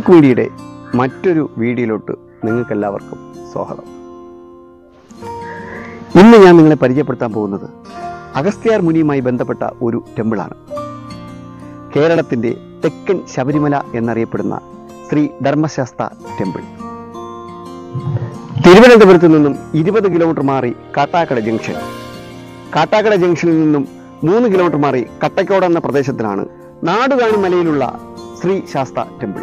tech മീഡിയയുടെ മറ്റൊരു വീഡിയോയിലോട്ട് നിങ്ങൾക്കെല്ലാവർക്കും സ്വാഗതം ഇന്ന് ഞാൻ നിങ്ങളെ പരിചയപ്പെടുത്താൻ പോകുന്നത് അഗസ്ത്യാർ മുനിയുമായി ബന്ധപ്പെട്ട ഒരു ടെമ്പിളാണ് കേരളത്തിൻ്റെ തെക്കൻ ശബരിമല എന്നറിയപ്പെടുന്ന ശ്രീ ധർമ്മശാസ്ത്ര ടെമ്പിൾ തിരുവനന്തപുരത്ത് നിന്നും ഇരുപത് കിലോമീറ്റർ മാറി കാട്ടാക്കട ജംഗ്ഷൻ കാട്ടാക്കട ജംഗ്ഷനിൽ നിന്നും മൂന്ന് കിലോമീറ്റർ മാറി കട്ടക്കോട് എന്ന പ്രദേശത്തിലാണ് നാടുകാണി മലയിലുള്ള ശ്രീ ശാസ്ത ടെമ്പിൾ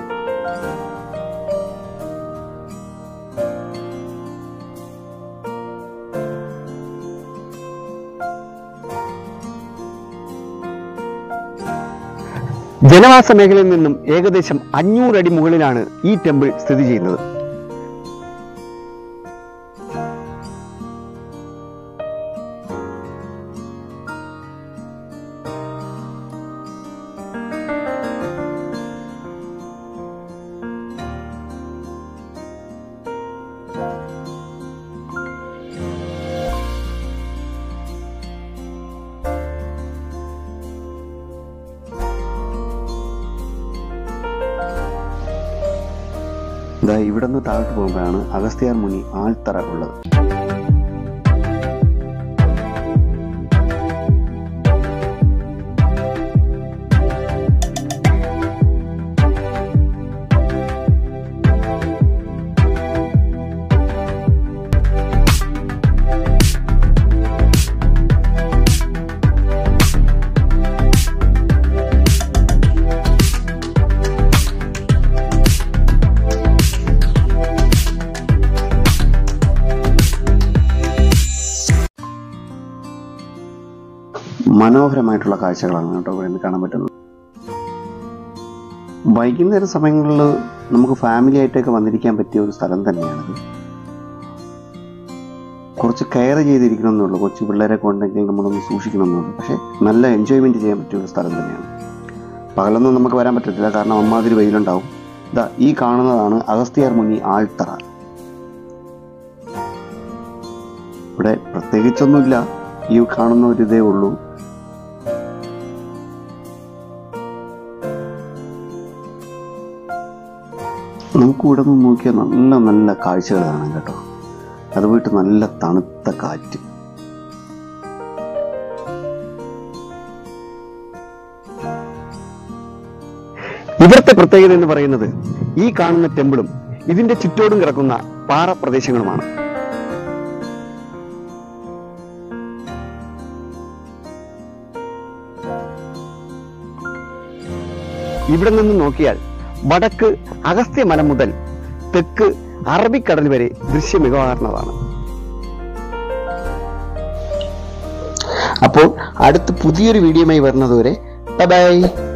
ജനവാസ മേഖലയിൽ നിന്നും ഏകദേശം അഞ്ഞൂറ് അടി മുകളിലാണ് ഈ ടെമ്പിൾ സ്ഥിതി ചെയ്യുന്നത് ഇതാ ഇവിടെ നിന്ന് താഴോട്ട് പോകുമ്പോഴാണ് അഗസ്ത്യാർ മുനി ആൾത്തറ ഉള്ളത് മനോഹരമായിട്ടുള്ള കാഴ്ചകളാണ് കേട്ടോ ഇവിടെ നിന്ന് കാണാൻ പറ്റുന്നത് വൈകുന്നേര സമയങ്ങളിൽ നമുക്ക് ഫാമിലി ആയിട്ടൊക്കെ വന്നിരിക്കാൻ പറ്റിയ ഒരു സ്ഥലം തന്നെയാണിത് കുറച്ച് കെയർ ചെയ്തിരിക്കണമെന്നുള്ളൂ കൊച്ചു പിള്ളേരൊക്കെ ഉണ്ടെങ്കിൽ നമ്മളൊന്ന് സൂക്ഷിക്കണമെന്നുള്ളൂ പക്ഷേ നല്ല എൻജോയ്മെൻറ്റ് ചെയ്യാൻ പറ്റിയ ഒരു സ്ഥലം തന്നെയാണ് പകലൊന്നും നമുക്ക് വരാൻ പറ്റത്തില്ല കാരണം അമ്മാതിരി വെയിലുണ്ടാവും ഇതാ ഈ കാണുന്നതാണ് അഗസ്ത്യാർ മുനി ആൾത്തറ ഇവിടെ പ്രത്യേകിച്ചൊന്നുമില്ല ഈ കാണുന്ന ഒരു ഇതേ ഉള്ളൂ നമുക്ക് ഇവിടെ നിന്ന് നോക്കിയാൽ നല്ല നല്ല കാഴ്ചകൾ കാണാം കേട്ടോ അത് പോയിട്ട് നല്ല തണുത്ത കാറ്റ് ഇവിടുത്തെ പ്രത്യേകത എന്ന് പറയുന്നത് ഈ കാണുന്ന ടെമ്പിളും ഇതിന്റെ ചുറ്റോടും കിടക്കുന്ന പാറ പ്രദേശങ്ങളുമാണ് ഇവിടെ നിന്ന് നോക്കിയാൽ വടക്ക് അഗസ്ത്യമല മുതൽ തെക്ക് അറബിക്കടൽ വരെ ദൃശ്യമികമാർന്നതാണ് അപ്പോൾ അടുത്ത പുതിയൊരു വീഡിയോയുമായി വരുന്നതുവരെ ബൈ